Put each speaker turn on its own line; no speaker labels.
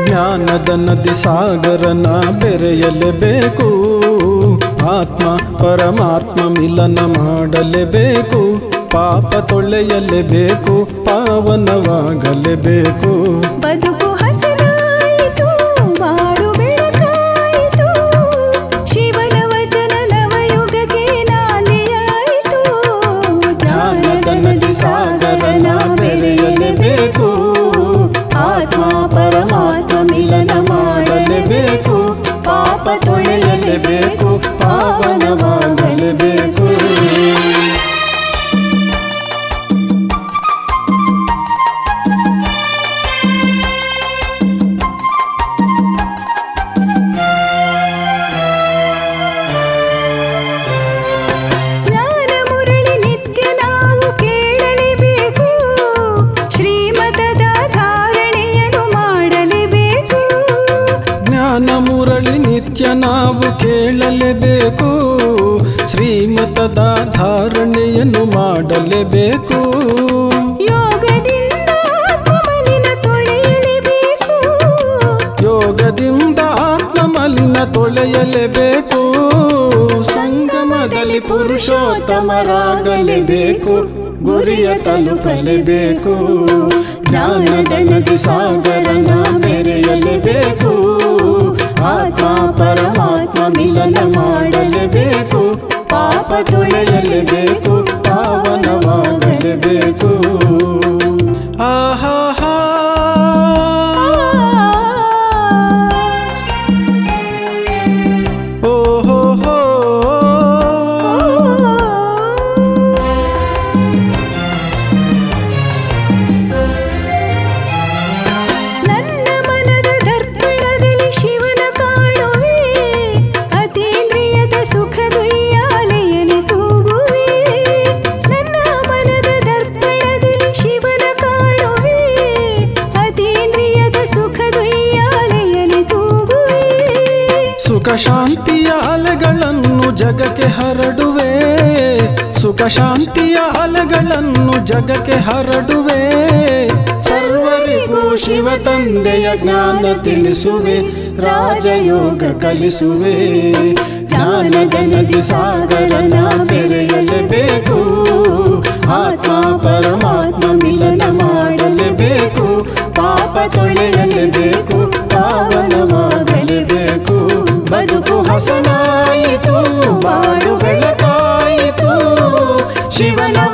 ಜ್ಞಾನದ ನದಿ ಸಾಗರನ ಬೆರೆಯಲೇಬೇಕು ಆತ್ಮ ಪರಮಾತ್ಮ ಮಿಲನ ಮಾಡಲೇಬೇಕು ಪಾಪ ತೊಳೆಯಲೇಬೇಕು ಪಾವನವಾಗಲೇಬೇಕು
ಬದುಕು ಹಸನಾಯಿತು ಬಾಳು ಬೆಳಕಾಯಿತು ಶಿವನ ವಚನ ನವಯುಗಕ್ಕೆ ನಾಂದಿಯಾಯಿತು
ಜ್ಞಾನದ ನದಿ ಸಾಗರನ ಬೆರೆಯಲೇಬೇಕು ಆತ್ಮ ಪರಮಾತ್ಮ ಮಿಲನ ಮಾಡಲೇಬೇಕು ಪಾಪ ತೊಳೆಯಲೇಬೇಕು ಪಾವನವಾಗಲೇಬೇಕು
ಜ್ಞಾನ ಮುರಳಿ ನಿತ್ಯ ನಾವು ಕೇಳಲೇಬೇಕು ಶ್ರೀಮತದ ಧಾರಣೆಯನ್ನು ಮಾಡಲೇಬೇಕು
ಜ್ಞಾನ ಮುರಳಿ ನಿತ್ಯ ನಾವು ಕೇಳಲೇಬೇಕು ಶ್ರೀಮತದ ಧಾರಣೆಯನ್ನು ಮಾಡಲೇಬೇಕು
ಯೋಗದಿಂದ ಆತ್ಮಮಲಿನ ತೊಳೆಯಲೇಬೇಕು
ಯೋಗದಿಂದ ಆತ್ಮ ಮಲಿನ ತೊಳೆಯಲೇಬೇಕು ಸಂಗಮದಲ್ಲಿ ಪುರುಷೋತ್ತಮರಾಗಲೇಬೇಕು ಗುರಿಯ ತಲುಪಲೇಬೇಕು ಜ್ಞಾನದ ನದಿ ಸಾಗರನ ಬೆರೆಯಲೇಬೇಕು ಆತ್ಮ ಪರಮಾತ್ಮ ಮಿಲನ ಮಾಡಲೇಬೇಕು ಪಾಪ ತೊಳೆಯಲೇಬೇಕು ಪಾವನವಾಗಲೇಬೇಕು ಆಹಾ ಓಹೋ ಹೋ
ನನ್ನ ಮನದ ದರ್ಪಣದಲ್ಲಿ ಶಿವನ ಕಾಣುವೆ ಅತೀಂದ್ರಿಯದ ಸುಖದುಯ್ಯಾಲೆಯಲ್ಲಿ ತೂಗುವೆ ನನ್ನ ಮನದ ದರ್ಪಣದಲ್ಲಿ ಶಿವನ ಕಾಣುವೆ ಅತೀಂದ್ರಿಯದ ಸುಖದುಯ್ಯಾಲೆಯಲ್ಲಿ ತೂಗುವೆ
ಸುಖ ಶಾಂತಿಯ ಅಲೆಗಳನ್ನು ಜಗಕ್ಕೆ ಹರಡುವೆ ಸುಖ ಶಾಂತಿಯ ಅಲೆಗಳನ್ನು ಜಗಕ್ಕೆ ಹರಡುವೆ ಸರ್ವರಿಗೂ ಶಿವ ತಂದೆಯ ಜ್ಞಾನ ತಿಳಿಸುವೆ ರಾಜಯೋಗ ಕಲಿಸುವೆ ಜ್ಞಾನದ ನದಿ ಸಾಗರನ ಬೆರೆಯಲೇಬೇಕು ಆತ್ಮ ಪರಮಾತ್ಮ ಮಿಲನ ಮಾಡಲೇಬೇಕು ಪಾಪ ತೊಳೆಯಲೇಬೇಕು ಪಾವನವಾಗಲೇಬೇಕು ಬದುಕು ಹಸನಾಯಿತು ಬಾಳು ಬೆಳಕಾಯಿತು ಶಿವನ